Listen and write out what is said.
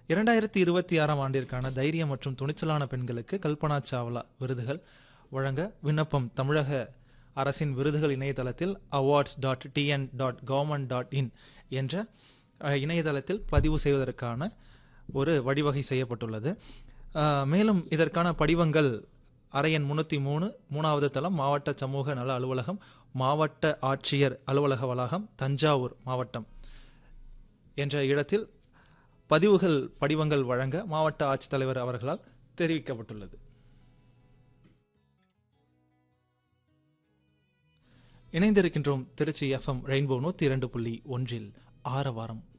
இரண்டாயிரத்தி இருபத்தி ஆறாம் ஆண்டிற்கான தைரியம் மற்றும் துணிச்சலான பெண்களுக்கு கல்பனா சாவ்லா விருதுகள் வழங்க விண்ணப்பம் தமிழக அரசின் விருதுகள் இணையதளத்தில் awards dot TN dot government dot in என்ற அஹ், இணையதளத்தில் பதிவு செய்வதற்கான ஒரு வழிவகை செய்யப்பட்டுள்ளது அஹ், மேலும் இதற்கான படிவங்கள் அறையன் முன்னூற்றி மூணு மூணாவது தளம் மாவட்ட சமூக நல அலுவலகம் மாவட்ட ஆட்சியர் அலுவலக வளாகம் தஞ்சாவூர் மாவட்டம் என்ற இடத்தில் பதிவுகள் படிவங்கள் வழங்க மாவட்ட ஆட்சித்தலைவர் அவர்களால் தெரிவிக்கப்பட்டுள்ளது இணைந்திருக்கின்றோம் திருச்சி எஃப்எம் ரெயின்போ நூற்றி இரண்டு புள்ளி ஒன்றில் ஆரவாரம்